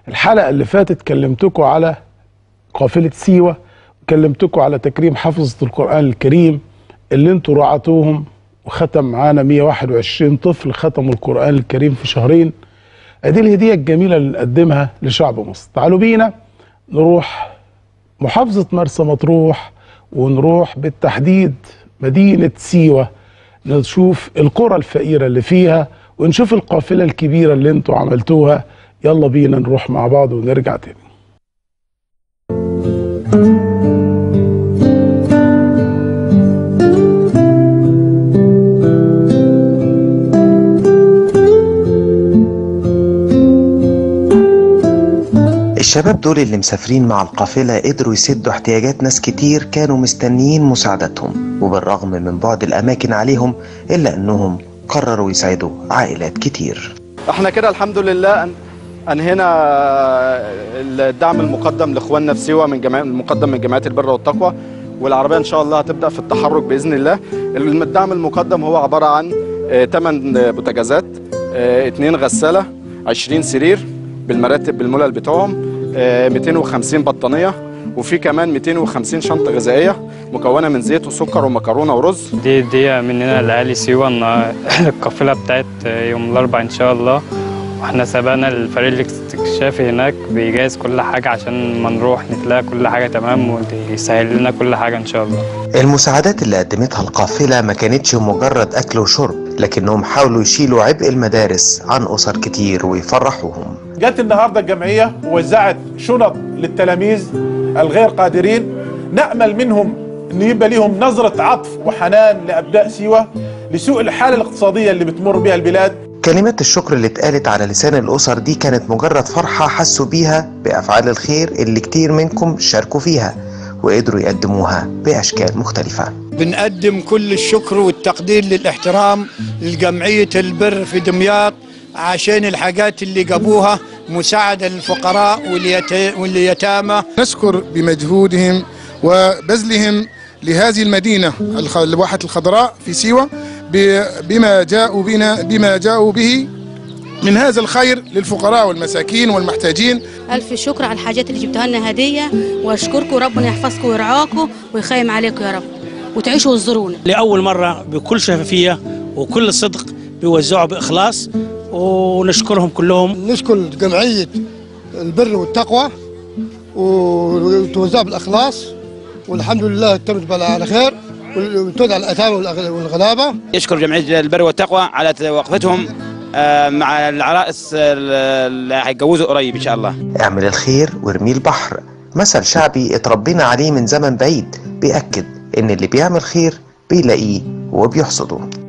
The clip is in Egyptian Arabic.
الحلقة اللي فاتت كلمتكم على قافلة سيوة كلمتكم على تكريم حفظة القرآن الكريم اللي انتوا رعتوهم وختم معانا 121 طفل ختموا القرآن الكريم في شهرين ادي الهدية الجميلة اللي نقدمها لشعب مصر تعالوا بينا نروح محافظة مرسى مطروح ونروح بالتحديد مدينة سيوة نشوف القرى الفقيرة اللي فيها ونشوف القافلة الكبيرة اللي انتوا عملتوها يلا بينا نروح مع بعض ونرجع تاني الشباب دول اللي مسافرين مع القافلة قدروا يسدوا احتياجات ناس كتير كانوا مستنيين مساعدتهم وبالرغم من بعد الأماكن عليهم إلا أنهم قرروا يساعدوا عائلات كتير احنا كده الحمد لله أن- انهينا الدعم المقدم لاخواننا في سيوه من جماعة المقدم من جمعيه البر والتقوى والعربيه ان شاء الله هتبدا في التحرك باذن الله الدعم المقدم هو عباره عن 8 بوتاجازات 2 غساله 20 سرير بالمراتب بالملل بتوعهم آه، 250 بطانيه وفي كمان 250 شنطه غذائيه مكونه من زيت وسكر ومكرونه ورز دي دي مننا لأهالي سيوة إن القافلة بتاعت يوم الأربعاء إن شاء الله واحنا سبقنا الفريق الاستكشافي هناك بيجهز كل حاجة عشان ما نروح نتلاقي كل حاجة تمام ويسهل لنا كل حاجة إن شاء الله المساعدات اللي قدمتها القافلة ما كانتش مجرد أكل وشرب لكنهم حاولوا يشيلوا عبء المدارس عن أسر كتير ويفرحوهم جت النهارده الجمعيه ووزعت شنط للتلاميذ الغير قادرين نامل منهم ان يبقى ليهم نظره عطف وحنان لابناء سيوه لسوء الحاله الاقتصاديه اللي بتمر بها البلاد كلمات الشكر اللي اتقالت على لسان الأسر دي كانت مجرد فرحة حسوا بيها بأفعال الخير اللي كتير منكم شاركوا فيها وقدروا يقدموها بأشكال مختلفة بنقدم كل الشكر والتقدير للاحترام لجمعية البر في دمياط عشان الحاجات اللي جابوها مساعدة للفقراء واليت- واليتامى نشكر بمجهودهم وبذلهم لهذه المدينة الخ- الواحة الخضراء في سيوة ب- بما جاءوا بنا بما جاءوا به من هذا الخير للفقراء والمساكين والمحتاجين ألف شكر على الحاجات اللي جبتوها لنا هدية وأشكركم وربنا يحفظكم ويرعاكم ويخيم عليكم يا رب وتعيشوا وتزورونا لأول مرة بكل شفافية وكل صدق بيوزعوا بإخلاص ونشكرهم كلهم نشكر جمعية البر والتقوى وتوزع بالإخلاص والحمد لله تمت على خير وتوزع الأتامى والغلابة يشكر جمعية البر والتقوى على وقفتهم آه، مع العرائس اللي هيتجوزوا قريب إن شاء الله اعمل الخير وارمي البحر مثل شعبي اتربينا عليه من زمن بعيد بيأكد إن اللي بيعمل خير بيلاقيه وبيحصده